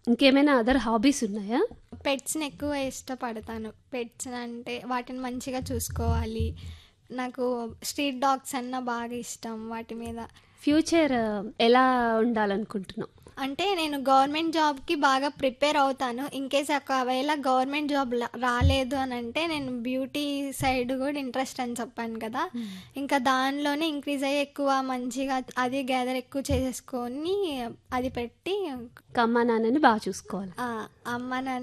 ఇంకేమైనా other hobbies ఉన్నాయా పెట్స్ని ఎక్కువ ఇష్టపడతాను పెట్స్ అంటే వాటిని మంచిగా చూసుకోవాలి నాకు స్ట్రీట్ డాగ్స్ అన్న బాగా ఇష్టం వాటి మీద ఫ్యూచర్ ఎలా ఉండాలనుకుంటున్నావు అంటే నేను గవర్నమెంట్ జాబ్కి బాగా ప్రిపేర్ అవుతాను ఇన్ కేస్ ఒకవేళ గవర్నమెంట్ జాబ్ లా- రాలేదు అని అంటే నేను బ్యూటీ సైడ్ కూడా ఇంట్రెస్ట్ అని చెప్పాను కదా ఇంకా దానిలోనే ఇంక్రీజ్ అయ్యి ఎక్కువ మంచిగా అది గ్యాదర్ ఎక్కువ చేసేసుకొని అది పెట్టి అమ్మా నాన్నని బాగా చూసుకోవాలి ఆ, అమ్మ నాన్న